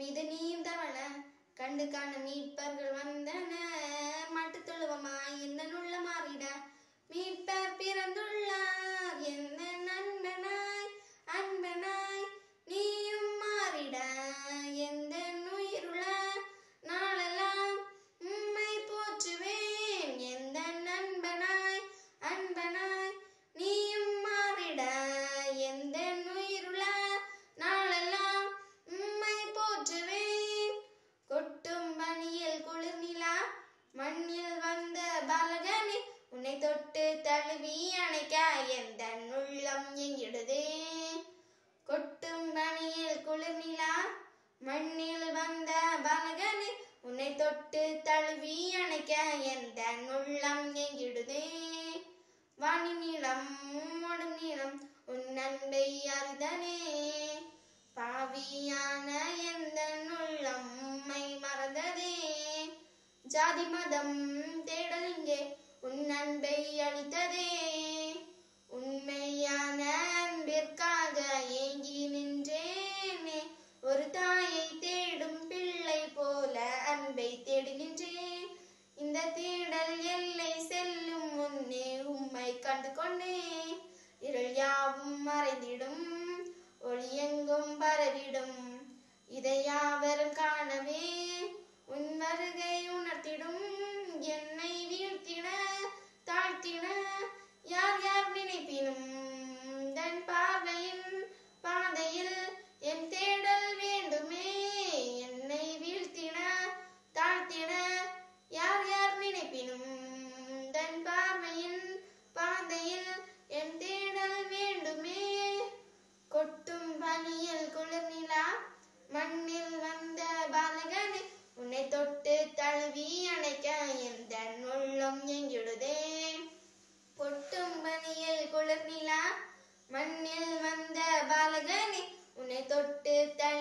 மீது நீந்தவன கண்டு காண மீட்பர்கள் வந்தன மட்டு தொழுவமாய் இந்த நுள்ள மாறிட மீட்பர் பிறந்துள்ளார் எந்த நண்பனாய் அன்பனாய் நீயும் மாறிட எந்த உயிருள்ள நாளெல்லாம் உம்மை போற்றுவேன் எந்த நண்பனாய் அன்பனாய் நீயும் மாறிட எந்த உயிருள்ள நாளெல்லாம் உம்மை போற்றுவேன் கொட்டும் பனியில் குளிர் நிலா மண்ணில் வந்த பாலகனே உன்னை தொட்டு தழுவி அணைக்க எந்த உள்ளம் எங்கிடுதே கொட்டும் பனியில் குளிர் நிலா மண்ணில் வந்த பாலகனே உன்னை தொட்டு தழுவி அணைக்க எந்த உள்ளம் எங்கிடுதே வாணி நீளம் மொடு நீளம் உன் அன்பை அறிதனே பாவியான எந்த உள்ளம் உம்மை மறந்ததே ஜாதி மதம் தேடல் இங்கே உன் அன்பை அளித்ததே உண்மையான அன்பிற்காக ஏங்கி நின்றேனே ஒரு தாயை தேடும் பிள்ளை போல அன்பை தேடி நின்றேன் இந்த தேடல் எல்லை செல்லும் முன்னே உம்மை கண்டு கொண்டேன் இருள் யாவும் மறைந்திடும் ஒளி எங்கும் பரவிடும் இதை யாவரும் காணவே உன் வருகை உணர்த்திடும் என்னை வீழ்த்திட தாழ்த்திட யார் யார் நினைப்பினும் தன் பார்வையின் பாதையில் என் தேடல் வேண்டுமே என்னை வீழ்த்திட தாழ்த்திட யார் யார் நினைப்பினும் தன் பார்வையின் பாதையில் என் தேடல் வேண்டுமே கொட்டும் பனியில் குளிர் நிலா மண்ணில் வந்த பாலகனே உன்னை தொட்டு தழுவி அணைக்க எந்த உள்ளம் எங்கிடுதே கொட்டும் பனியில் குளிர் நிலா மண்ணில் வந்த பாலகனே உன்னை தொட்டு தழுவி